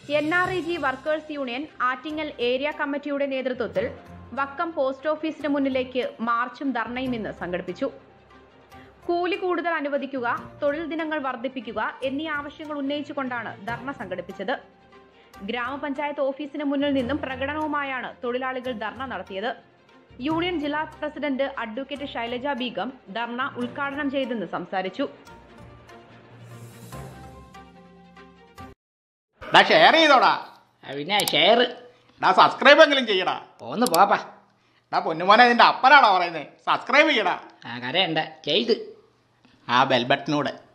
N R E G workers union Attingal area കമ്മിറ്റിയുടെ നേതൃത്വത്തിൽ Vakkom post ഓഫീസിന് മുന്നിലേക്ക് മാർച്ചും ധർണയും ഇന്ന് സംഘടിപ്പിച്ചു കൂലി കൂടുതൽ അനുവദിക്കുക തൊഴിൽ ദിനങ്ങൾ വർദ്ധിപ്പിക്കുക എന്നീ ആവശ്യങ്ങൾ ഉന്നയിച്ചുകൊണ്ടാണ് ധർണ സംഘടിപ്പിച്ചത് ഗ്രാമപഞ്ചായത്ത് ഓഫീസിന് മുന്നിൽ നിന്നും പ്രകടനവുമായാണ് തൊഴിലാളികൾ ധർണ നടത്തിയത് യൂണിയൻ ജില്ലാ പ്രസിഡന്റ് അഡ്വക്കേറ്റ് ശൈലജ ബീഗം ധർണ ഉദ്ഘാടനം ചെയ്തെന്ന് സംസാരിച്ചു ഡാ ഷെയർ ചെയ്തോടാ ആ, പിന്നെ ഷെയർ ഡാ സബ്സ്ക്രൈബ് എങ്കിലും ചെയ്യടാ ഒന്ന് പോപ്പാ ഡാ പൊന്നുമോനെ നിന്റെ അപ്പനാണോ പറയുന്നത് സബ്സ്ക്രൈബ് ചെയ്യടാ ആ കരയണ്ട ചെയ്ത് ആ ബെൽ ബട്ടനൂടെ